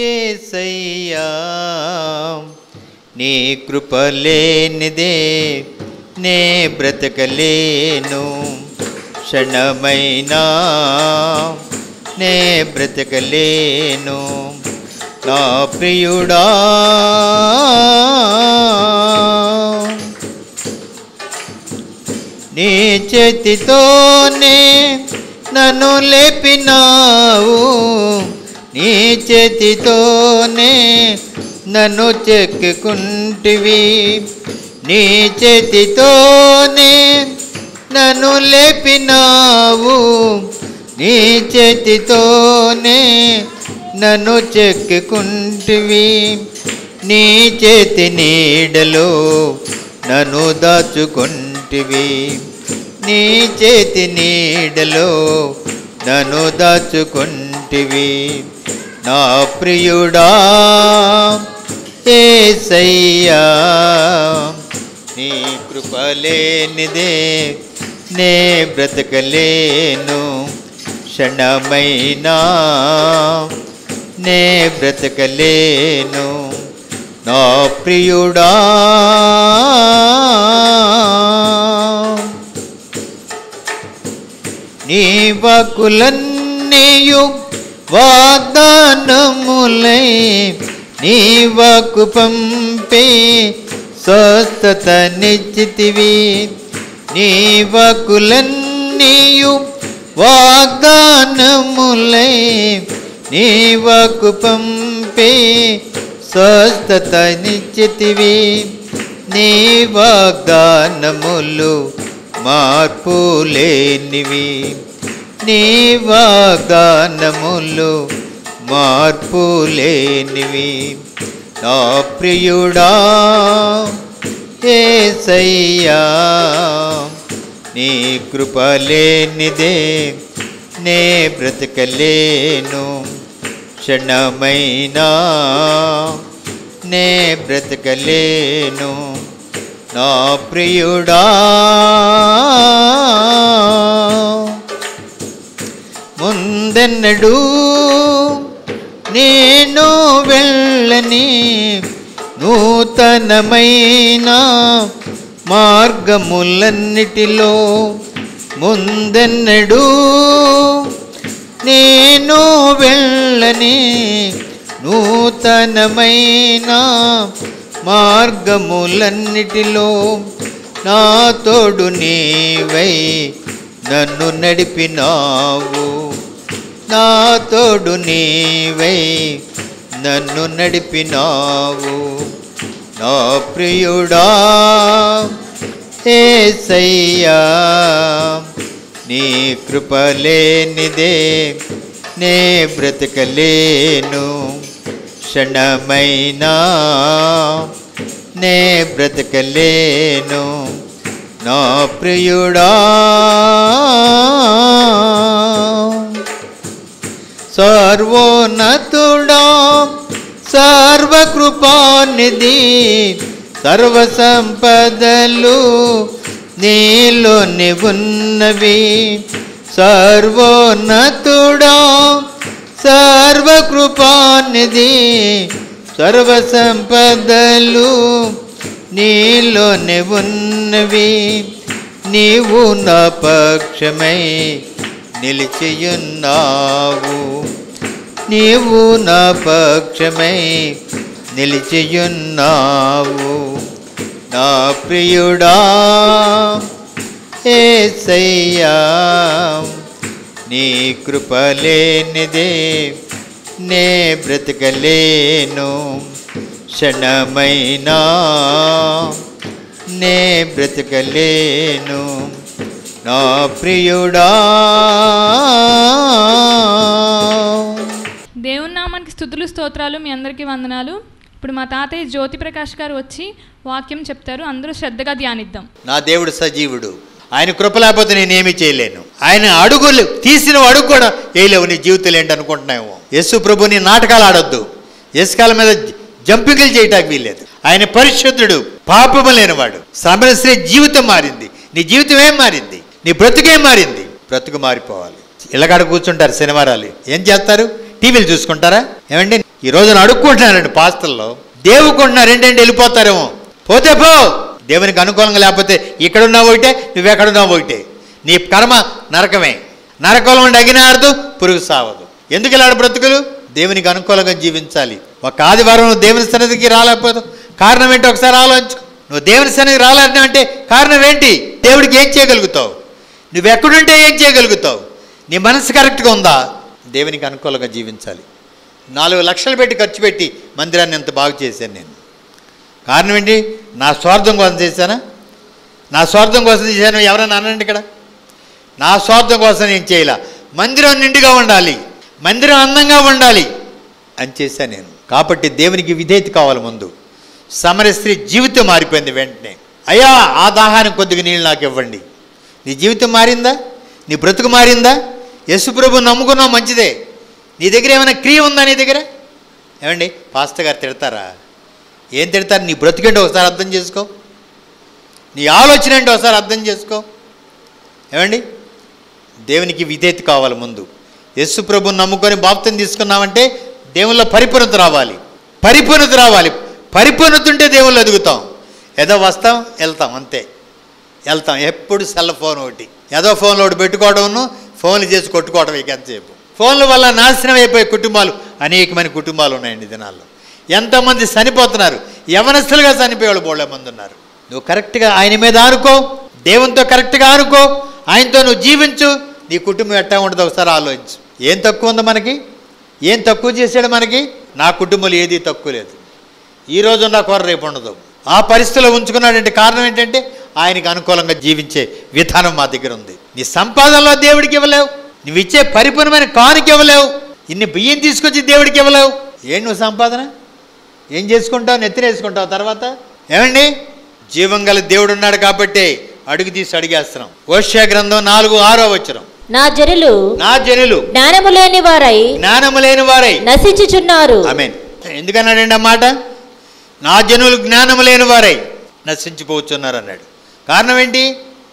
ఏసయ్యా నీ కృపలేనిదే నే బ్రతకలేను క్షణమైనా నే బ్రతకలేను నా ప్రియుడా నీ చేతితోనే నన్ను లేపినావు నీ చేతితోనే నన్ను చెక్కుకుంటివి నీ చేతితోనే నన్ను లేపినావు నీ చేతితోనే నన్ను చెక్కుకుంటివి నీ చేతి నీడలో నన్ను దాచుకుంటివి నీ చేతి నీడలో నన్ను దాచుకుంటివి నా ప్రియుడా ఏసయ్యా నీ కృపలేనిదే నే బ్రతకలేను క్షణమైనా నే బ్రతకలేను నా ప్రియుడా నీ వాకులన్నీయు వాగ్దానములై నీ వాకు పంపే స్వస్థత నిశ్చితివి నీ వాకులన్నీయు వాగ్దానములై నీ వాకు పంపే స్వస్థత నిశ్చితివి నీ వాగ్దానములు మార్పు లేనివి నీ వాగ్దానములు మార్పు లేనివి నా ప్రియుడా ఏసయ్యా నీ కృప లేనిదే నే బ్రతకలేను క్షణమైనా నే బ్రతకలేను నా ప్రియుడా ముందెన్నడు నేను వెళ్ళని నూతనమైన మార్గములన్నిటిలో ముందెన్నడు నేను వెళ్ళని నూతనమైన మార్గములన్నిటిలో నా తోడు నీవై నన్ను నడిపినావు నా తోడు నీవై నన్ను నడిపినావు నా ప్రియుడా ఏసయ్యా నీ కృపలేనిదే నే బ్రతకలేను క్షణమైనా నే బ్రతకలేను నా ప్రియుడా సర్వోన్నతుడా సర్వకృపానిధి సర్వ సంపదలు నీలోని ఉన్నవి సర్వోన్నతుడా సర్వకృపానిధి సర్వ సంపదలు నీలోనే ఉన్నవి నీవు నా పక్షమై నిలిచియున్నావు నీవు నా పక్షమై నిలిచియున్నావు నా ప్రియుడా ఏసయ్యా నీ కృపలేనిదే నే బ్రతకలేను క్షణమైనా నే బ్రతకలేను నా ప్రియుడా దేవుని నామానికి స్థుతులు స్తోత్రాలు మీ అందరికీ వందనాలు ఇప్పుడు మా తాతయ్య జ్యోతి ప్రకాష్ గారు వచ్చి వాక్యం చెప్తారు అందరూ శ్రద్ధగా ధ్యానిద్దాం నా దేవుడు సజీవుడు ఆయన కృప లేకపోతే నేనేమీ చేయలేను ఆయన అడుగులు తీసిన అడుగు కూడా వేయలేవు నీ జీవితం ఏంటి అనుకుంటున్నావు యేసు ప్రభు నీ నాటకాలు ఆడొద్దు ఇసుకాల మీద జంపింగ్లు చేయటానికి వీల్లేదు ఆయన పరిశుద్ధుడు పాపము లేనివాడు సమరశ్రీ జీవితం మారింది నీ జీవితం ఏం మారింది నీ బ్రతుకేం మారింది బ్రతుకు మారిపోవాలి ఇళ్ళకాడ కూర్చుంటారు శనివారాలు ఏం చేస్తారు టీవీలు చూసుకుంటారా ఏమండి ఈ రోజున అడుక్కుంటున్నారండి పాస్తల్లో దేవుకుంటున్నారు ఏంటంటే వెళ్ళిపోతారేమో పోతే పో దేవునికి అనుకూలంగా లేకపోతే ఇక్కడున్నా ఒకటే నువ్వెక్కడున్నా ఒకటే నీ కర్మ నరకమే నరకంలో ఉండి అగినారదు పురుగు సావదు ఎందుకు ఇలా బ్రతుకులు దేవునికి అనుకూలంగా జీవించాలి ఒక ఆదివారం నువ్వు దేవుని సన్నిధికి రాలేకపోతే కారణం ఏంటి ఒకసారి ఆలోచించు నువ్వు దేవుని సన్నిధికి రాలేదంటే అంటే కారణం ఏంటి దేవుడికి ఏం చేయగలుగుతావు నువ్వు ఎక్కడుంటే ఏం చేయగలుగుతావు నీ మనసు కరెక్ట్గా ఉందా దేవునికి అనుకూలంగా జీవించాలి నాలుగు లక్షలు పెట్టి ఖర్చు పెట్టి మందిరాన్ని ఎంత బాగు చేశాను నేను కారణం ఏంటి నా స్వార్థం కోసం చేశానా నా స్వార్థం కోసం చేశాను ఎవరైనా అనండి ఇక్కడ నా స్వార్థం కోసం నేను చేయలా మందిరం నిండుగా ఉండాలి మందిరం అందంగా ఉండాలి అని చేశాను నేను కాబట్టి దేవునికి విధేయత కావాలి ముందు సమర స్త్రీ జీవితం మారిపోయింది వెంటనే అయ్యా ఆ దాహానికి కొద్దిగా నీళ్ళు నాకు ఇవ్వండి నీ జీవితం మారిందా నీ బ్రతుకు మారిందా యశుప్రభు నమ్ముకున్నావు మంచిదే నీ దగ్గర ఏమైనా క్రియ ఉందా నీ దగ్గర ఏమండి పాస్టర్ గారు తిడతారా ఏం తిడతారు నీ బ్రతుకేంటో ఒకసారి అర్థం చేసుకో నీ ఆలోచన ఏంటో ఒకసారి అర్థం చేసుకో ఏమండి దేవునికి విధేయత కావాలి ముందు యస్సు ప్రభుని నమ్ముకొని బాప్తం తీసుకున్నామంటే దేవుల్లో పరిపూర్ణత రావాలి పరిపూర్ణత రావాలి పరిపూర్ణత ఉంటే దేవుళ్ళు ఎదుగుతాం ఏదో వస్తాం వెళ్తాం అంతే వెళ్తాం ఎప్పుడు సెల్ ఫోన్ ఒకటి ఏదో ఫోన్లో ఒకటి పెట్టుకోవడం ఫోన్లు చేసి కొట్టుకోవడం ఇక ఎంతసేపు ఫోన్ల వల్ల నాశనం అయిపోయే కుటుంబాలు అనేకమైన కుటుంబాలు ఉన్నాయండి ఈ దినాల్లో ఎంతమంది చనిపోతున్నారు యవనస్తులుగా చనిపోయేవాళ్ళు బోళ్ళ మంది ఉన్నారు నువ్వు కరెక్ట్గా ఆయన మీద ఆనుకో దేవునితో కరెక్ట్గా ఆనుకో ఆయనతో నువ్వు జీవించు నీ కుటుంబం ఎట్టా ఉంటుందో ఒకసారి ఆలోచించు ఏం తక్కువ ఉందో మనకి ఏం తక్కువ చేశాడు మనకి నా కుటుంబంలో ఏది తక్కువ లేదు ఈ రోజు ఉన్న కూర రేపు ఉండదు ఆ పరిస్థితిలో ఉంచుకున్నాడంటే కారణం ఏంటంటే ఆయనకి అనుకూలంగా జీవించే విధానం మా దగ్గర ఉంది నీ సంపాదనలో దేవుడికి ఇవ్వలేవు నువ్వు ఇచ్చే పరిపూర్ణమైన కానుక ఇవ్వలేవు ఇన్ని బియ్యం తీసుకొచ్చి దేవుడికి ఇవ్వలేవు ఏం నువ్వు సంపాదన ఏం చేసుకుంటావు నెత్తినేసుకుంటావు తర్వాత ఏమండి జీవం గల దేవుడు ఉన్నాడు కాబట్టి అడుగు తీసి అడిగేస్తున్నాం ఓష్యా గ్రంథం నాలుగు ఆరో వచ్చరం నా జనులు నా జనులు జ్ఞానము లేని వారై జ్ఞానము లేని వారై నశించుచున్నారు ఆమెన్ ఎందుకన్నాడండి ఆ మాట నా జనులు జ్ఞానము లేని వారై నశించిపోతున్నారు అన్నాడు కారణం ఏంటి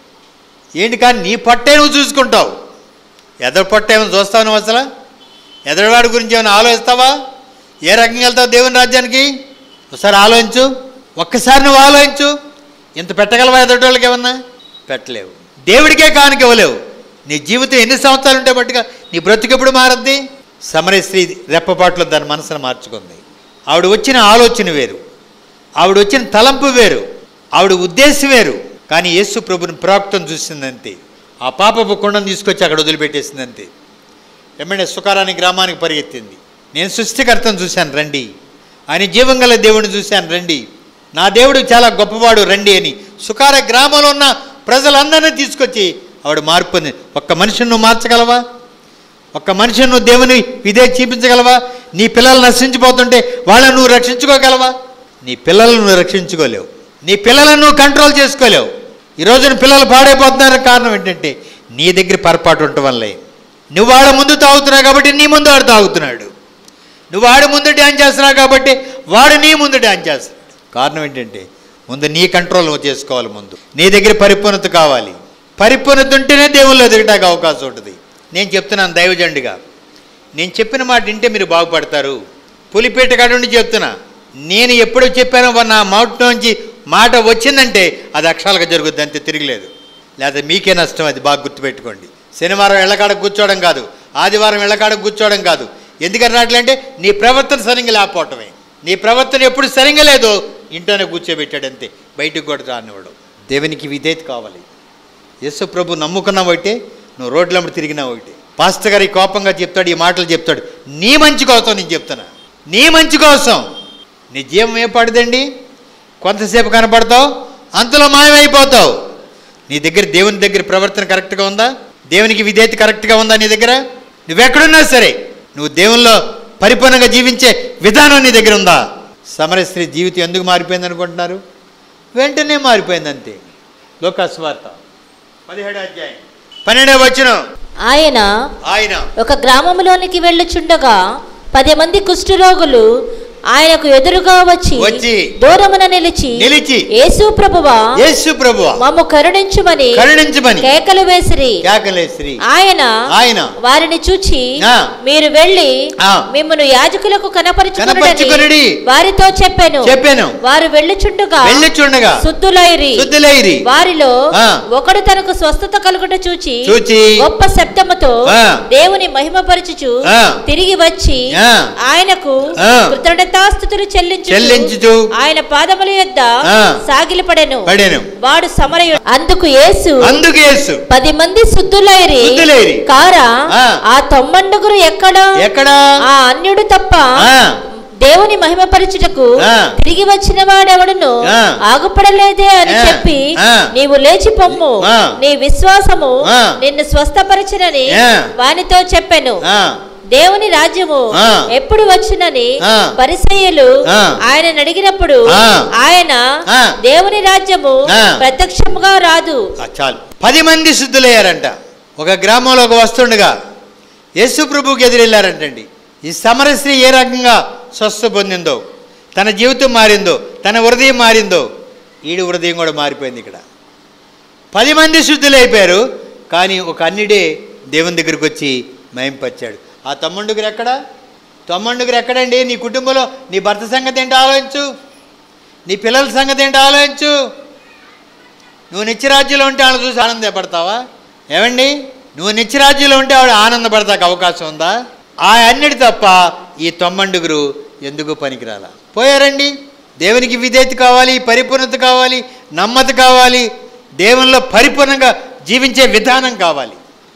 ఏంటి కానీ నీ పట్టే నువ్వు చూసుకుంటావు ఎదరు పట్ట ఏమైనా చూస్తావు నువ్వు అసలు ఎదరివాడి గురించి ఏమైనా ఆలోచిస్తావా ఏ రకంగా వెళ్తావు దేవుని రాజ్యానికి ఒకసారి ఆలోచించు ఒక్కసారి నువ్వు ఆలోచించు ఇంత పెట్టగలవా ఎదటి ఏమన్నా పెట్టలేవు దేవుడికే కానుక ఇవ్వలేవు నీ జీవితం ఎన్ని సంవత్సరాలు ఉంటే బట్టుగా నీ బ్రతుకు ఎప్పుడు మారద్ది సమరయ స్త్రీ రెప్పపాట్లో దాని మనసును మార్చుకుంది ఆవిడ వచ్చిన ఆలోచన వేరు ఆవిడ వచ్చిన తలంపు వేరు ఆవిడ ఉద్దేశం వేరు కానీ యేసు ప్రభుని ప్రాక్తం చూసిందంతే ఆ పాపపు కుండను తీసుకొచ్చి అక్కడ వదిలిపెట్టేసిందంతే ఎమ్మెల్యే సుకారాని గ్రామానికి పరిగెత్తింది నేను సృష్టికర్తను చూశాను రండి ఆయన జీవం గల దేవుడిని చూశాను రండి నా దేవుడు చాలా గొప్పవాడు రండి అని సుకార గ్రామంలో ఉన్న ప్రజలందరినీ తీసుకొచ్చి ఆవిడ మార్పుని ఒక్క మనిషిని నువ్వు మార్చగలవా ఒక్క మనిషిని నువ్వు దేవుని ఇదే చూపించగలవా నీ పిల్లలు నశించిపోతుంటే వాళ్ళని నువ్వు రక్షించుకోగలవా నీ పిల్లలను నువ్వు రక్షించుకోలేవు నీ పిల్లలను నువ్వు కంట్రోల్ చేసుకోలేవు ఈ రోజున పిల్లలు పాడైపోతున్నారు కారణం ఏంటంటే నీ దగ్గర పొరపాటు ఉండటం వల్లే నువ్వు వాడు ముందు తాగుతున్నావు కాబట్టి నీ ముందు వాడు తాగుతున్నాడు నువ్వు వాడి ముందు డ్యాన్స్ చేస్తున్నావు కాబట్టి వాడు నీ ముందు డ్యాన్స్ చేస్తున్నాడు కారణం ఏంటంటే ముందు నీ కంట్రోల్ నువ్వు చేసుకోవాలి ముందు నీ దగ్గర పరిపూర్ణత కావాలి పరిపూర్ణత ఉంటేనే దేవుళ్ళు ఎదగడానికి అవకాశం ఉంటుంది నేను చెప్తున్నాను దైవజండిగా నేను చెప్పిన మాట వింటే మీరు బాగుపడతారు పులిపేట కాడ నుండి చెప్తున్నా నేను ఎప్పుడు చెప్పానో నా మౌట్ నుంచి మాట వచ్చిందంటే అది అక్షరాలుగా జరుగుద్ది అంతే తిరగలేదు లేదా మీకే నష్టం అది బాగా గుర్తుపెట్టుకోండి శనివారం ఎళ్ళకాడ కూర్చోవడం కాదు ఆదివారం ఎళ్ళకాడ కూర్చోవడం కాదు ఎందుకని రావట్లంటే నీ ప్రవర్తన సరిగ్గా లేకపోవటమే నీ ప్రవర్తన ఎప్పుడు సరిగ్గా లేదో ఇంట్లోనే కూర్చోబెట్టాడు అంతే బయటకు కూడా రానివ్వడం దేవునికి విధేయత కావాలి యేసు ప్రభు నమ్ముకున్న ఒకటే నువ్వు రోడ్లమ్మడి తిరిగినా ఒకటి పాస్టర్ గారి కోపంగా చెప్తాడు ఈ మాటలు చెప్తాడు నీ మంచి కోసం నేను చెప్తున్నా నీ మంచి కోసం నీ జీవం ఏం పడదండి కొంతసేపు కనపడతావు అంతలో మాయమైపోతావు నీ దగ్గర దేవుని దగ్గర ప్రవర్తన కరెక్ట్గా ఉందా దేవునికి విధేయత కరెక్ట్గా ఉందా నీ దగ్గర నువ్వెక్కడున్నా సరే నువ్వు దేవునిలో పరిపూర్ణంగా జీవించే విధానం నీ దగ్గర ఉందా సమర స్త్రీ జీవితం ఎందుకు మారిపోయింది అనుకుంటున్నారు వెంటనే మారిపోయింది అంతే లోకాస్వార్త పదిహేడు అధ్యాయం పన్నెండవ వచ్చిన ఆయన ఆయన ఒక గ్రామంలోనికి వెళ్ళుచుండగా పది మంది కుష్ఠరోగులు ఆయనకు ఎదురుగా వచ్చి వచ్చి దూరమున నిలిచి నిలిచి యేసు ప్రభువా యేసు ప్రభువా మమ్ము కరుణించుమని కరుణించమని కేకలు వేసిరి కేకలేశ్రీ ఆయన ఆయన వారిని చూచి ఆ. మీరు వెళ్ళి ఆ. మిమ్మను యాజకులకు కనపరచుకొనుడి. కనపరచుకుని వారితో చెప్పాను చెప్పాను వారు వెళ్ళుచుండగా వెళ్ళుచుండగా శుద్ధులైరి శుద్ధులైరి వారిలో ఆ. ఒకడు తనకు స్వస్థత కలుగుట చూచి చూచి గొప్ప శబ్దముతో ఆ. దేవుని మహిమపరచుచు ఆ. తిరిగి వచ్చి ఆ. ఆయనకు ఆ. కృతజ్ఞతాస్థుతులు చెల్లించు చెల్లించుచు ఆయన పాదముల యొద్ద ఆ. సాగిలపడెను పడెను వాడు సమరయు అందుకు యేసు అందుకు యేసు పది మంది శుద్ధులైరి శుద్ధులైరి. కారా ఆ. ఆ తొమ్మండుగురు ఎక్కడ ఎక్కడ ఆ అన్యుడు తప్ప ఆ. దేవుని మహిమపరచుటకు ఆ. తిరిగి వచ్చిన వాడెవడును ఆ. ఆగుపడలేదే అని ఆ. చెప్పి ఆ. నీవు లేచి పొమ్ము ఆ. నీ విశ్వాసము ఆ. నిన్ను స్వస్థపరచనని ఆ. వానితో చెప్పాను ఆ, దేవుని రాజ్యము ఆ. ఎప్పుడు వచ్చునని ఆ. పరిసయ్యులు ఆ. ఆయన అడిగినప్పుడు ఆ. ఆయన ఆ. దేవుని రాజ్యము ఆ. ప్రత్యక్షముగా రాదు ఆ, చాలు పది మంది శుద్ధులయ్యారంట ఒక గ్రామంలో ఒక వస్తుండగా యేసు ప్రభుకి ఎదురెళ్ళారంటండి ఈ సమరశ్రీ ఏ రకంగా స్వస్థ పొందిందో తన జీవితం మారిందో తన హృదయం మారిందో ఈడి హృదయం కూడా మారిపోయింది ఇక్కడ పది మంది శుద్ధులైపోయారు కానీ ఒక అన్నిడే దేవుని దగ్గరికి వచ్చి మయంపరిచాడు ఆ తమ్ముండుగురు ఎక్కడ తమ్ముండుగురు ఎక్కడండి నీ కుటుంబంలో నీ భర్త సంగతి ఏంటో ఆలోచించు నీ పిల్లల సంగతి ఏంటో ఆలోచించు నువ్వు నిత్యరాజ్యంలో ఉంటే ఆవిడ చూసి ఆనందపడతావా ఏమండి నువ్వు నిత్యరాజ్యంలో ఉంటే ఆవిడ ఆనందపడతాకు అవకాశం ఉందా ఆ అన్నిటి తప్ప ఈ తొమ్మండుగురు ఎందుకు పనికిరాల పోయారండి దేవునికి విధేయత కావాలి పరిపూర్ణత కావాలి నమ్మత కావాలి దేవునిలో పరిపూర్ణంగా జీవించే విధానం కావాలి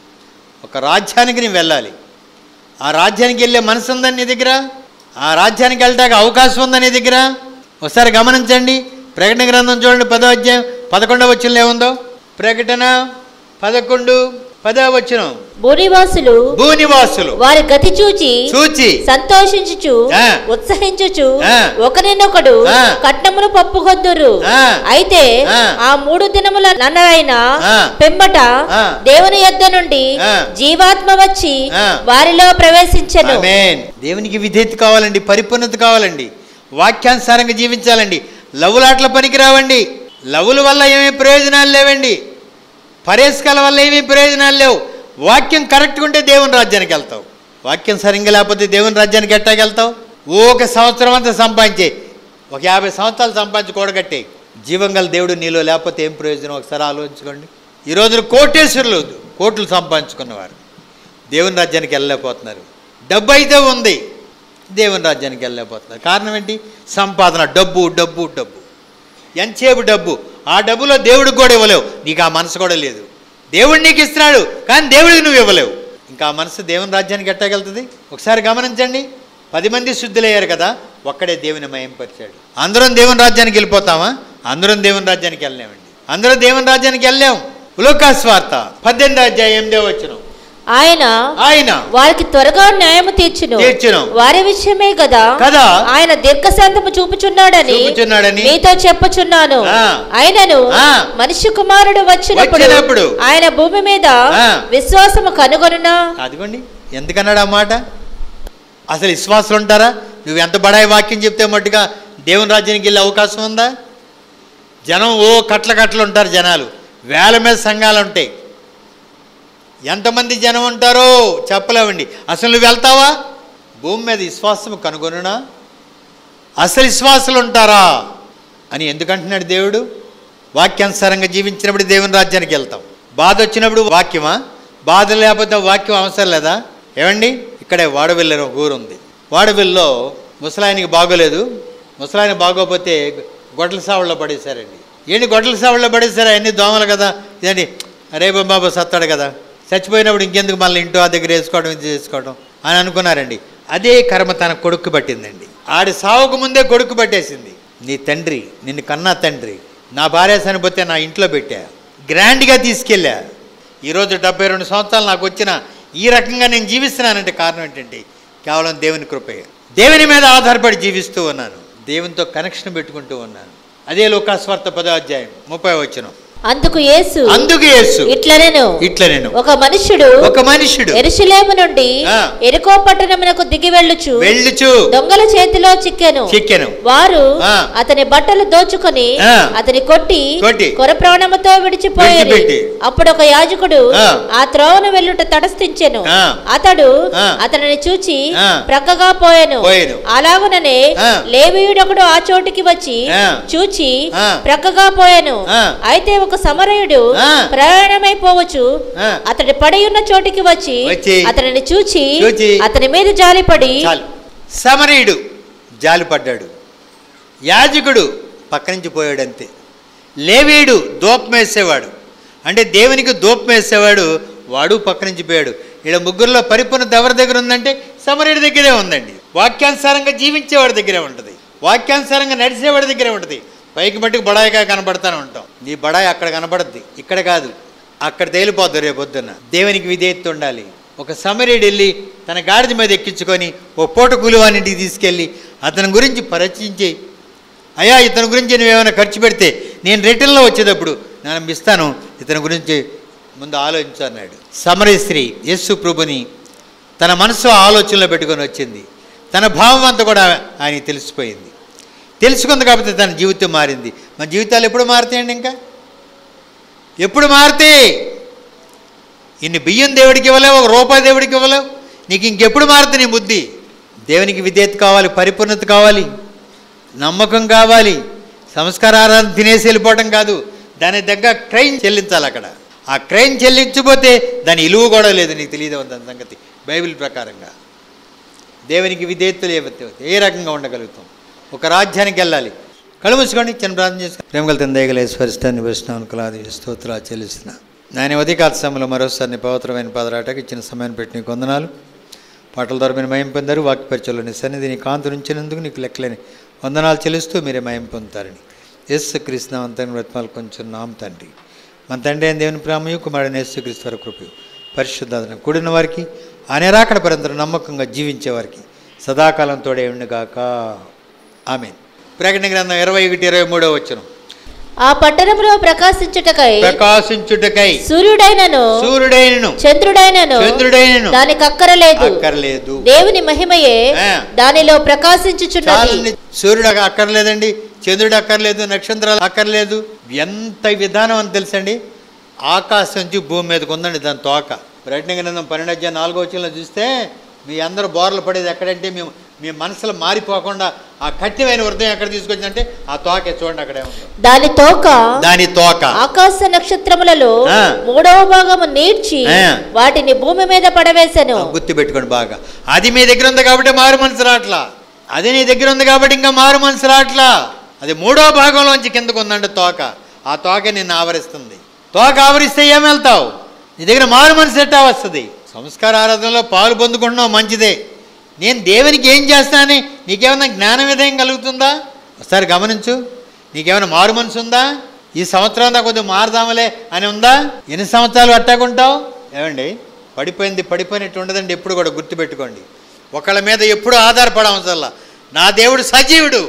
ఒక రాజ్యానికి నేను వెళ్ళాలి ఆ రాజ్యానికి వెళ్ళే మనసు ఉందా నీ దగ్గర ఆ రాజ్యానికి వెళ్ళటానికి అవకాశం ఉందా నీ దగ్గర ఒకసారి గమనించండి ప్రకటన గ్రంథం చూడండి పదో అధ్యాయం పదకొండవ వచ్చిన ఏముందో ప్రకటన పదకొండు పదో వచ్చిన భూనివాసులు భూనివాసులు వారి గతి చూచి చూచి సంతోషించుచు ఆ. ఉత్సహించుచు ఆ. ఒకరినొకడు ఆ. కట్నములు పప్పుకొద్దురు ఆ. అయితే ఆ. ఆ మూడు దినముల నన్నరైన ఆ. పెంబట ఆ. దేవుని యొద్ద నుండి ఆ. జీవాత్మ వచ్చి ఆ. వారిలో ప్రవేశించెను ఆమేన్ దేవునికి విధేయత కావాలండి పరిపూర్ణత కావాలండి వాక్యానుసారంగా జీవించాలండి లవ్వులాట్ల పనికి రావండి లవ్వుల వల్ల ఏమీ ప్రయోజనాలు లేవండి పరేస్కాల వల్ల ఏమీ ప్రయోజనాలు లేవు వాక్యం కరెక్ట్గా ఉంటే దేవుని రాజ్యానికి వెళ్తావు వాక్యం సరిగ్గా లేకపోతే దేవుని రాజ్యానికి ఎట్టాకి వెళ్తావు ఒక సంవత్సరం అంతా సంపాదించే ఒక యాభై సంవత్సరాలు సంపాదించి కూడగట్టే జీవం గల దేవుడు నీలో లేకపోతే ఏం ప్రయోజనం ఒకసారి ఆలోచించుకోండి ఈ రోజున కోటేశ్వరులు కోట్లు సంపాదించుకున్నవారు దేవుని రాజ్యానికి వెళ్ళలేకపోతున్నారు డబ్బు అయితే ఉంది దేవుని రాజ్యానికి వెళ్ళలేకపోతున్నారు కారణం ఏంటి సంపాదన డబ్బు డబ్బు డబ్బు ఎంతసేపు డబ్బు ఆ డబ్బులో దేవుడికి కూడా ఇవ్వలేవు నీకు ఆ మనసు కూడా లేదు దేవుడు నీకు ఇస్తున్నాడు కానీ దేవుడికి నువ్వు ఇవ్వలేవు ఇంకా ఆ మనసు దేవుని రాజ్యానికి ఎట్టగలుగుతుంది ఒకసారి గమనించండి పది మంది శుద్ధులయ్యారు కదా ఒక్కడే దేవుని మయంపరిచాడు అందరం దేవుని రాజ్యానికి వెళ్ళిపోతామా అందరం దేవుని రాజ్యానికి వెళ్ళలేమండి అందరం దేవుని రాజ్యానికి వెళ్ళాం ఉలోకాస్వార్త పద్దెనిమిది అధ్యాయం ఎనిమిదో వచ్చిన ఆయన ఆయన వారికి త్వరగా న్యాయము తీర్చును తీర్చును. వారి విషయమే కదా కదా. ఆయన దీర్ఘశాంతము చూపుచున్నాడని చూపుచున్నాడని. మీతో చెప్పుచున్నాను ఆ. ఆయనను ఆ. మనిషి కుమారుడు వచ్చినప్పుడు వచ్చినప్పుడు. ఆయన భూమి మీద ఆ. విశ్వాసము కనుగొనునా అదిగోండి ఎందుకన్నాడు ఆ మాట అసలు విశ్వాసులు ఉంటారా నువ్వు ఎంత బడాయి వాక్యం చెప్తే మట్టుగా దేవుని రాజ్యానికి వెళ్ళే అవకాశం ఉందా జనం ఓ కట్ల కట్టలు ఉంటారు జనాలు వేల మీద సంఘాలు ఉంటాయి ఎంతమంది జనం ఉంటారో చెప్పలేమండి అసలు నువ్వు వెళ్తావా భూమి మీద విశ్వాసం కనుగొనునా అసలు విశ్వాసులు ఉంటారా అని ఎందుకంటున్నాడు దేవుడు వాక్యానుసారంగా జీవించినప్పుడు దేవుని రాజ్యానికి వెళ్తాం బాధ వచ్చినప్పుడు వాక్యమా బాధ లేకపోతే వాక్యం అవసరం లేదా ఏమండి ఇక్కడే వాడవిల్లి అని ఒక ఊరు ఉంది వాడవిల్లో ముసలాయనకి బాగోలేదు ముసలాయన బాగోపోతే గొడ్ల సావుల్లో పడేశారండి ఏంటి గొడ్ల సావుల్లో పడేశారు అన్ని దోమలు కదా ఇదండి అరే బాబా సత్తాడు కదా చచ్చిపోయినప్పుడు ఇంకెందుకు మళ్ళీ ఇంటో ఆ దగ్గర వేసుకోవడం ఇది చేసుకోవడం అని అనుకున్నారండి అదే కర్మ తన కొడుకు పట్టిందండి ఆడి సావుకు ముందే కొడుకు పట్టేసింది నీ తండ్రి నిన్ను కన్నా తండ్రి నా భార్య చనిపోతే నా ఇంట్లో పెట్టా గ్రాండ్గా తీసుకెళ్ళా ఈరోజు డెబ్బై రెండు సంవత్సరాలు నాకు వచ్చిన ఈ రకంగా నేను జీవిస్తున్నానంటే కారణం ఏంటంటే కేవలం దేవుని కృపే దేవుని మీద ఆధారపడి జీవిస్తూ ఉన్నాను దేవునితో కనెక్షన్ పెట్టుకుంటూ ఉన్నాను అదే లోకాస్వార్థ పదో అధ్యాయం ముప్పై వచ్చిన అందుకు యేసు అందుకు యేసు ఇట్లనెను ఇట్లా నేను ఒక మనుష్యుడు ఒక మనుష్యుడు ఎరుషలేము నుండి ఆ. ఎరుకో పట్టణమునకు దిగి వెళ్ళుచు వెళ్ళుచు దొంగల చేతిలో చిక్కెను చిక్కెను వారు ఆ. అతని బట్టలు దోచుకొని ఆ. అతని కొట్టి కొట్టి కొర ప్రాణముతో విడిచిపోయారు విడిచిపెట్టి. అప్పుడు ఒక యాజకుడు ఆ. ఆ త్రోవను వెళ్ళుట తటస్థించెను ఆ. అతడు ఆ. అతనిని చూచి ఆ. ప్రక్కగా పోయెను పోయెను. అలాగుననే ఆ. లేవీయుడొకడు ఆ చోటికి వచ్చి ఆ. చూచి ఆ. ప్రక్కగా పోయెను ఆ. అయితే ఒక సమరయుడు ఆ. ప్రయాణమైపోవచ్చు ఆ. అతడి పడి ఉన్న చోటికి వచ్చి వచ్చి అతనిని చూచి చూచి అతని మీద జాలిపడి చాలు సమరీయుడు జాలి పడ్డాడు యాజకుడు పక్క నుంచి పోయాడు అంతే లేవీయుడు దూపం వేసేవాడు అంటే దేవునికి దూపం వేసేవాడు వాడు పక్క నుంచి పోయాడు ఇక్కడ ముగ్గురులో పరిపూర్ణత ఎవరి దగ్గర ఉందంటే సమరీయుడి దగ్గరే ఉందండి వాక్యానుసారంగా జీవించేవాడి దగ్గరే ఉంటుంది వాక్యానుసారంగా నడిచేవాడి దగ్గరే ఉంటుంది పైకి మట్టుకు బడాయిగా కనబడతానే ఉంటాం నీ బడాయి అక్కడ కనబడద్ది ఇక్కడ కాదు అక్కడ తేలిపోద్దు రేపు పొద్దున్న దేవునికి విధేయత ఉండాలి ఒక సమరీయుడు వెళ్ళి తన గాడిద మీద ఎక్కించుకొని ఓ పూట కూలివానింటికి తీసుకెళ్ళి అతని గురించి పరిచయించి అయ్యా ఇతని గురించి నువ్వేమైనా ఖర్చు పెడితే నేను రిటర్న్లో వచ్చేటప్పుడు నేను ఇస్తాను ఇతని గురించి ముందు ఆలోచించు అన్నాడు సమరీ స్త్రీ యస్సు ప్రభుని తన మనసు ఆలోచనలో పెట్టుకొని వచ్చింది తన భావం అంతా కూడా ఆయన తెలిసిపోయింది తెలుసుకుంది కాబట్టి తన జీవితం మారింది మన జీవితాలు ఎప్పుడు మారుతాయండి ఇంకా ఎప్పుడు మారుతాయి ఇన్ని బియ్యం దేవుడికి ఇవ్వలేవు ఒక రూపాయి దేవుడికి ఇవ్వలేవు నీకు ఇంకెప్పుడు మారుతుంది నీ బుద్ధి దేవునికి విధేయత కావాలి పరిపూర్ణత కావాలి నమ్మకం కావాలి సంస్కార ఆరాధన తినేసి వెళ్ళిపోవటం కాదు దాని దగ్గర క్రైమ్ చెల్లించాలి అక్కడ ఆ క్రైమ్ చెల్లించకపోతే దాని ఇలువ కూడా లేదు నీకు తెలియదు దాని సంగతి బైబిల్ ప్రకారంగా దేవునికి విధేయతలు ఏవైతే ఏ రకంగా ఉండగలుగుతాం ఒక రాజ్యానికి వెళ్ళాలి కళ్ళు మూసుకోండి చిన్న ప్రార్థన చేసుకోండి ప్రేమగల తందయగల స్పరిస్తాన్ని విష్ణువుని కలాది స్తోత్రాలు చెల్లిస్తున్న నాయన ఉదయకాల సమయంలో మరోసారి నీ పవిత్రమైన పదరాటకి ఇచ్చిన సమయాన్ని పెట్టి నీకు వందనాలు పాటల ద్వారా మీరు మయం పొందారు వాక్య పరిచయంలో నీ సన్నిధి నీ కాంతి ఉంచినందుకు నీకు లెక్కలేని వందనాలు చెల్లిస్తూ మీరే మయం పొందుతారని ఎస్ కృష్ణ అంతని వ్రతమాలు కొంచెం నామ తండ్రి మన తండ్రి అయిన దేవుని ప్రేమయు కుమారుని యేసు క్రీస్తు వారి కృపయు పరిశుద్ధాదన కూడిన వారికి ఆయన రాకడ పరంతరం నమ్మకంగా జీవించే వారికి సదాకాలం తోడే ఉండుగాక ఆమె ప్రకటన గ్రంథం ఇరవై ఒకటి ఇరవై మూడో వచ్చిన ఆ పట్టణంలో ప్రకాశించుటకై ప్రకాశించుటకై సూర్యుడైనను సూర్యుడైనను చంద్రుడైనను చంద్రుడైనను దానికి అక్కరలేదు అక్కర్లేదు దేవుని మహిమయే ఆ. దానిలో ప్రకాశించుచున్నది చాలండి సూర్యుడు అక్క- అక్కర్లేదండి చంద్రుడు అక్కర్లేదు నక్షత్రాలు అక్కర్లేదు ఎంత విధానం అని తెలుసండి ఆకాశం నుంచి భూమి మీదకి ఉందండి దాని తోక ప్రకటన గ్రంథం పన్నెండు అధ్యాయం నాలుగో వచ్చిన చూస్తే మీ అందరూ బోర్లు పడేది ఎక్కడంటే మేము మీ మనసులో మారిపోకుండా ఆ కట్టివైన హృదయం ఎక్కడ తీసుకొచ్చిందంటే ఆ తోకే చూడండి అక్కడే ఉంది దాని తోక దాని తోక ఆకాశ నక్షత్రములలో ఆ. మూడవ భాగము నీడ్చి ఆ. వాటిని భూమి మీద పడవేశాను గుర్తు పెట్టుకోండి బాగా అది మీ దగ్గర ఉంది కాబట్టి మారు మనసు రావట్లా అది నీ దగ్గర ఉంది కాబట్టి ఇంకా మారు మనసు రావట్లా అది మూడో భాగంలోంచి కిందకు ఉందండి తోక ఆ తోక నిన్ను ఆవరిస్తుంది తోక ఆవరిస్తే ఏం వెళ్తావు నీ దగ్గర మారు మనసు ఎట్టా వస్తుంది సంస్కార ఆరాధనలో పాలు పొందుకుంటున్నావు మంచిదే నేను దేవునికి ఏం చేస్తానని నీకేమైనా జ్ఞాన విధేయం కలుగుతుందా ఒకసారి గమనించు నీకేమైనా మారు మనసు ఉందా ఈ సంవత్సరం దాకా కొద్దిగా మారుదామలే అని ఉందా ఎన్ని సంవత్సరాలు అట్టాకుంటావు ఏమండి పడిపోయింది పడిపోయినట్టు ఉండదండి ఎప్పుడు కూడా గుర్తుపెట్టుకోండి ఒకళ్ళ మీద ఎప్పుడు ఆధారపడవసల్లా నా దేవుడు సజీవుడు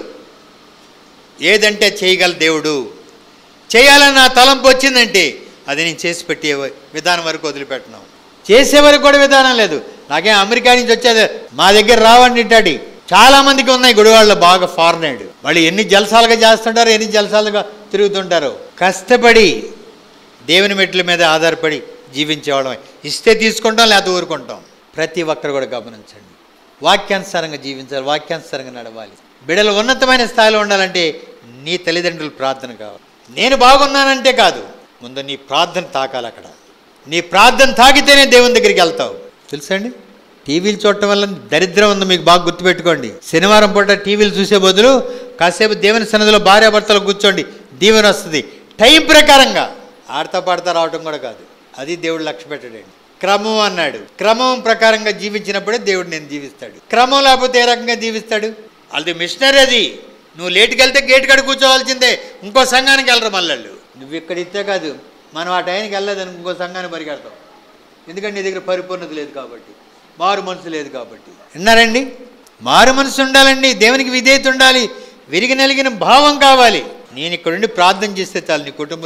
ఏదంటే చేయగల దేవుడు చేయాలని నా తలంపు వచ్చిందంటే అది నేను చేసి పెట్టే విధానం వరకు వదిలిపెట్టను చేసే వరకు కూడా విధానం లేదు నాకేం అమెరికా నుంచి వచ్చేది మా దగ్గర రావండి ఇట్టాడి చాలా మందికి ఉన్నాయి గుడివాళ్ళు బాగా ఫారినర్డ్ వాళ్ళు ఎన్ని జలసాలుగా చేస్తుంటారు ఎన్ని జలసాలుగా తిరుగుతుంటారు కష్టపడి దేవుని మెట్ల మీద ఆధారపడి జీవించేవాళ్ళం ఇస్తే తీసుకుంటాం లేకపోతే ఊరుకుంటాం ప్రతి ఒక్కరు కూడా గమనించండి వాక్యానుసారంగా జీవించాలి వాక్యానుసారంగా నడవాలి బిడలు ఉన్నతమైన స్థాయిలో ఉండాలంటే నీ తల్లిదండ్రుల ప్రార్థన కావాలి నేను బాగున్నానంటే కాదు ముందు నీ ప్రార్థన తాకాలి అక్కడ నీ ప్రార్థన తాకితేనే దేవుని దగ్గరికి వెళ్తావు తెలుసండి టీవీలు చూడటం వల్ల దరిద్రం ఉంది మీకు బాగా గుర్తుపెట్టుకోండి శనివారం పూట టీవీలు చూసే బదులు కాసేపు దేవుని సన్నిధిలో భార్యాభర్తలు కూర్చోండి దీవెన వస్తుంది టైం ప్రకారంగా ఆడతా పాడతా రావటం కూడా కాదు అది దేవుడు లక్ష్య పెట్టడండి క్రమం అన్నాడు క్రమం ప్రకారంగా జీవించినప్పుడే దేవుడు నేను జీవిస్తాడు క్రమం లేకపోతే ఏ రకంగా జీవిస్తాడు అది మిషనరీ అది నువ్వు లేటుకి వెళ్తే గేట్ కాడ కూర్చోవాల్సిందే ఇంకో సంఘానికి వెళ్ళరు మళ్ళీ నువ్వు ఇక్కడ ఇస్తే కాదు మనం ఆ టైంకి వెళ్ళలేదని ఇంకో సంఘాన్ని పరిగెడతాం ఎందుకంటే నీ దగ్గర పరిపూర్ణత లేదు కాబట్టి మారు మనసు లేదు కాబట్టి విన్నారండి మారు మనసు ఉండాలండి దేవునికి విధేయత ఉండాలి విరిగి నలిగిన భావం కావాలి నేను ఇక్కడ నుండి ప్రార్థన చేస్తే చాలు నీ కుటుంబంలో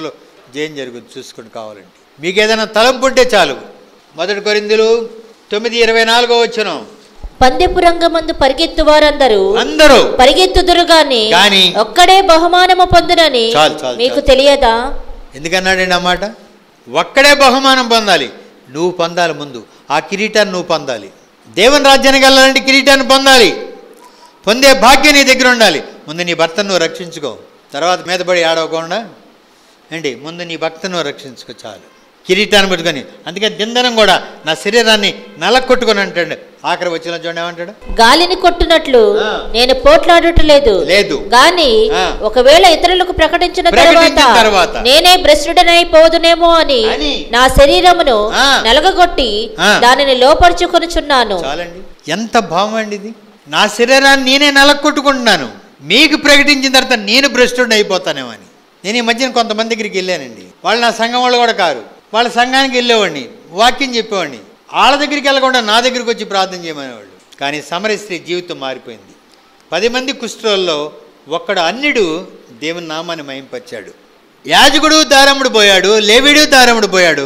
జయం జరుగుతుంది చూసుకుని కావాలండి మీకు ఏదైనా తలంపు ఉంటే చాలు మొదటి కొరిందులు తొమ్మిది ఇరవై నాలుగో వచ్చిన పందెపు రంగమందు పరిగెత్తు వారందరూ అందరూ పరిగెత్తుదురు గాని గాని ఒక్కడే బహుమానము పొందునని చాలు, చాలు, మీకు చాలు. తెలియదా ఎందుకన్నాడండి ఆ మాట ఒక్కడే బహుమానం పొందాలి నువ్వు పొందాలి ముందు ఆ కిరీటాన్ని నువ్వు పొందాలి దేవుని రాజ్యానికి వెళ్ళాలంటే కిరీటాన్ని పొందాలి పొందే భాగ్యం నీ దగ్గర ఉండాలి ముందు నీ భర్తను నువ్వు రక్షించుకో తర్వాత మీదపడి ఆడవకుండా ఏంటి ముందు నీ భక్తను నువ్వు రక్షించుకో చాలు కిరీటాన్ని పెట్టుకొని అందుకని దిందనం కూడా నా శరీరాన్ని నలకొట్టుకొని అంటాడు ఆఖరి వచ్చిన చూడండి ఏమంటాడు గాలిని కొట్టునట్లు ఆ. నేను పోట్లాడటలేదు లేదు. గాని ఆ. ఒకవేళ ఇతరులకు ప్రకటించిన ప్రకటించిన తర్వాత తర్వాత. నేనే భ్రష్టుడనై పోదునేమో అని అని. నా శరీరమును ఆ. నలగగొట్టి ఆ. దానిని లోపరుచుకొనుచున్నాను చాలండి ఎంత భావం అండి ఇది నా శరీరాన్ని నేనే నలక్కొట్టుకుంటున్నాను మీకు ప్రకటించిన తర్వాత నేను భ్రష్టుడిని అయిపోతానేమో అని నేను ఈ మధ్యన కొంతమంది దగ్గరికి వెళ్ళానండి వాళ్ళు నా సంఘం వాళ్ళు కూడా కారు వాళ్ళ సంఘానికి వెళ్ళేవాడిని వాక్యం చెప్పేవాడిని వాళ్ళ దగ్గరికి వెళ్ళకుండా నా దగ్గరికి వచ్చి ప్రార్థన చేయమనేవాళ్ళు కానీ సమర స్త్రీ జీవితం మారిపోయింది పది మంది కుష్ఠరోల్లో ఒక్కడు అన్నిడు దేవుని నామాన్ని మహింపరిచాడు యాజకుడు దారముడు పోయాడు లేవిడు దారముడు పోయాడు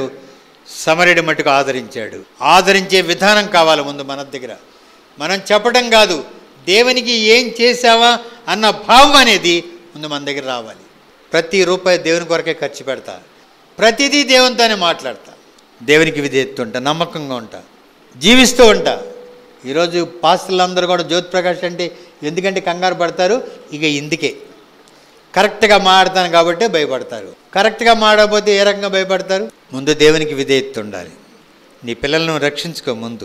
సమరుడి మటుకు ఆదరించాడు ఆదరించే విధానం కావాలి ముందు మన దగ్గర మనం చెప్పడం కాదు దేవునికి ఏం చేశావా అన్న భావం అనేది ముందు మన దగ్గర రావాలి ప్రతి రూపాయి దేవుని కొరకే ఖర్చు పెడతా ప్రతిదీ దేవునితోనే మాట్లాడతా దేవునికి విధేయత ఉంటా నమ్మకంగా ఉంటా జీవిస్తూ ఉంటా ఈరోజు పాస్టర్లందరూ కూడా జ్యోతి ప్రకాష్ అంటే ఎందుకంటే కంగారు పడతారు ఇక ఇందుకే కరెక్ట్గా మాడతాను కాబట్టి భయపడతారు కరెక్ట్గా మాడకపోతే ఏ రకంగా భయపడతారు ముందు దేవునికి విధేయత ఉండాలి నీ పిల్లలను రక్షించుకో ముందు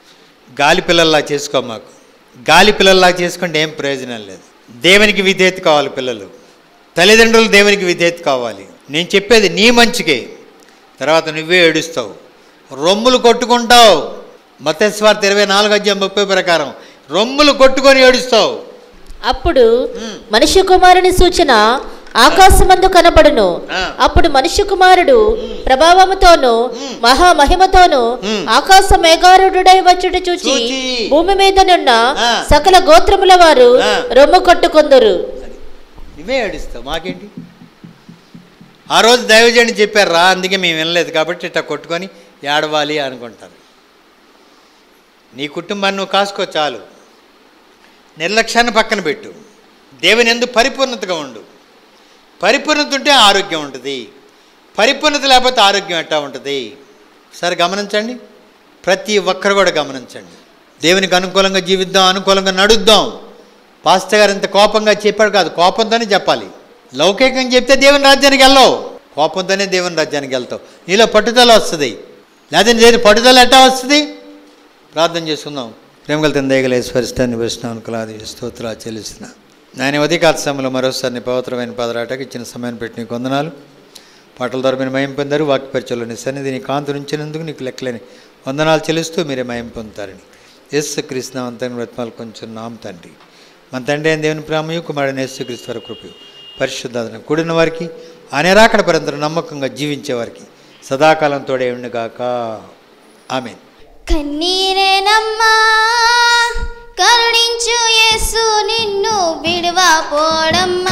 గాలి పిల్లల్లా చేసుకో మాకు గాలి పిల్లల్లా చేసుకుంటే ఏం ప్రయోజనం లేదు దేవునికి విధేయత కావాలి పిల్లలు తల్లిదండ్రులు దేవునికి విధేయత కావాలి నేను చెప్పేది నీ మంచికే తర్వాత నువ్వే ఏడుస్తావు రొమ్ములు కొట్టుకుంటావు మతస్వార్త ఇరవై నాలుగు అధ్యాయం ముప్పై ప్రకారం రొమ్ములు కొట్టుకొని ఏడుస్తావు అప్పుడు మనుష్య కుమారుని సూచన ఆకాశమందు కనబడును ఆ. అప్పుడు మనుష్య కుమారుడు ప్రభావముతోను మహా మహిమతోను మ్. ఆకాశ మేఘారుడై వచ్చుట చూచి చూచి. భూమి మీదనున్న ఆ. సకల గోత్రముల వారు ఆ. రొమ్ము కొట్టుకొందురు అది నువ్వే ఏడుస్తావు మాకేంటి ఆ రోజు దైవజని చెప్పారు రా అందుకే మేము వినలేదు కాబట్టి ఇట్లా కొట్టుకొని ఏడవాలి అనుకుంటారు నీ కుటుంబాన్ని నువ్వు కాసుకో చాలు నిర్లక్ష్యాన్ని పక్కన పెట్టు దేవుని ఎందు పరిపూర్ణతగా ఉండు పరిపూర్ణత ఉంటే ఆరోగ్యం ఉంటుంది పరిపూర్ణత లేకపోతే ఆరోగ్యం ఎట్టా ఉంటుంది సరే గమనించండి ప్రతి ఒక్కరు కూడా గమనించండి దేవునికి అనుకూలంగా జీవిద్దాం అనుకూలంగా నడుద్దాం పాస్టర్ గారు ఇంత కోపంగా చెప్పాడు కాదు కోపంతోనే చెప్పాలి లౌకికంగా చెప్తే దేవుని రాజ్యానికి వెళ్ళవు కోపంతోనే దేవుని రాజ్యానికి వెళ్తావు నీలో పట్టుదల వస్తుంది లేదా దేని పట్టుదల ఎట్టా వస్తుంది ప్రార్థన చేసుకుందాం ప్రేమగల తందేగలేశ్వరిస్తాన్ని విష్ణువుని కులాది స్తోత్ర చెల్లిస్తున్నా నేను ఉదయకాల సమయంలో మరోసారి నీ పవిత్రమైన పదరాటకు ఇచ్చిన సమయాన్ని పెట్టి నీకు వందనాలు పాటల ద్వారా మీరు మయం పొందారు వాక్య పరిచయంలో నీ సన్నిధిని కాంతి ఉంచినందుకు నీకు లెక్కలేని వందనాలు చెల్లిస్తూ మీరే మయం పొందుతారని ఎస్ కృష్ణ అంతని వ్రతమాలు కొంచెం నామ తండ్రి మన తండ్రి అయిన దేవుని ప్రేమయు కుమారుని యేసు క్రీస్తు వారి కృపయు పరిశుద్ధాదన కూడిన వారికి అనేరాకడ పరంతరం నమ్మకంగా జీవించే వారికి సదాకాలం తోడే ఉండుగాక ఆమెన్ కన్నీరేనమ్మా కరుణించు యేసు నిన్ను విడవపోడమ్మా